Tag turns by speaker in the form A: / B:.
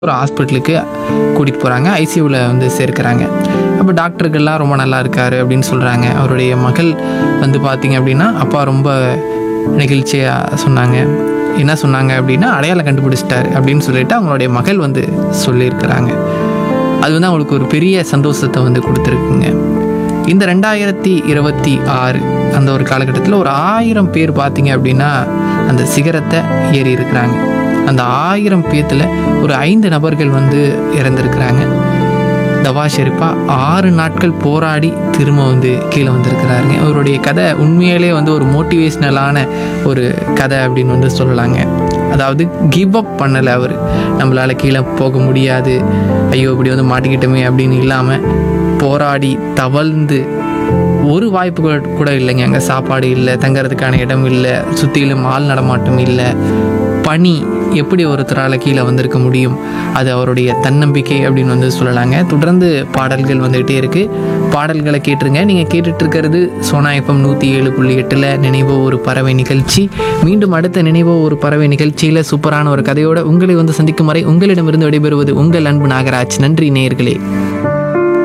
A: ஒரு ஹாஸ்பிட்டலுக்கு கூட்டிகிட்டு போகிறாங்க ஐசியூவில் வந்து சேர்க்குறாங்க அப்போ டாக்டர்கள்லாம் ரொம்ப நல்லா இருக்காரு அப்படின்னு சொல்கிறாங்க அவருடைய மகள் வந்து பார்த்தீங்க அப்படின்னா அப்பா ரொம்ப நெகிழ்ச்சியாக சொன்னாங்க என்ன சொன்னாங்க அப்படின்னா அடையாளம் கண்டுபிடிச்சிட்டாரு அப்படின்னு சொல்லிட்டு அவங்களுடைய மகள் வந்து சொல்லியிருக்கிறாங்க அது வந்து அவங்களுக்கு ஒரு பெரிய சந்தோஷத்தை வந்து கொடுத்துருக்குங்க இந்த ரெண்டாயிரத்தி இருபத்தி ஆறு அந்த ஒரு காலகட்டத்தில் ஒரு ஆயிரம் பேர் பார்த்தீங்க அப்படின்னா அந்த சிகரத்தை ஏறி இருக்கிறாங்க அந்த ஆயிரம் பேத்தில் ஒரு ஐந்து நபர்கள் வந்து இறந்துருக்கிறாங்க தவா ஷெரிப்பா ஆறு நாட்கள் போராடி திரும்ப வந்து கீழே வந்திருக்கிறாருங்க அவருடைய கதை உண்மையிலே வந்து ஒரு மோட்டிவேஷ்னலான ஒரு கதை அப்படின்னு வந்து சொல்லலாங்க அதாவது கிவ் அப் பண்ணலை அவர் நம்மளால் கீழே போக முடியாது ஐயோ இப்படி வந்து மாட்டிக்கிட்டோமே அப்படின்னு இல்லாமல் போராடி தவழ்ந்து ஒரு வாய்ப்பு கூட- கூட இல்லைங்க அங்கே சாப்பாடு இல்லை தங்கறதுக்கான இடம் இல்லை சுற்றிலும் ஆள் நடமாட்டம் இல்லை பனி எப்படி ஒருத்தரால் கீழே வந்திருக்க முடியும் அது அவருடைய தன்னம்பிக்கை அப்படின்னு வந்து சொல்லலாங்க தொடர்ந்து பாடல்கள் வந்துகிட்டே இருக்குது பாடல்களை கேட்டுருங்க நீங்கள் கேட்டுட்டு இருக்கிறது சோனா எஃப்எம் நூற்றி ஏழு புள்ளி எட்டில் நினைவோ ஒரு பறவை நிகழ்ச்சி மீண்டும் அடுத்த நினைவோ ஒரு பறவை நிகழ்ச்சியில் சூப்பரான ஒரு கதையோட உங்களை வந்து சந்திக்கும் வரை உங்களிடமிருந்து விடைபெறுவது உங்கள் அன்பு நாகராஜ் நன்றி நேயர்களே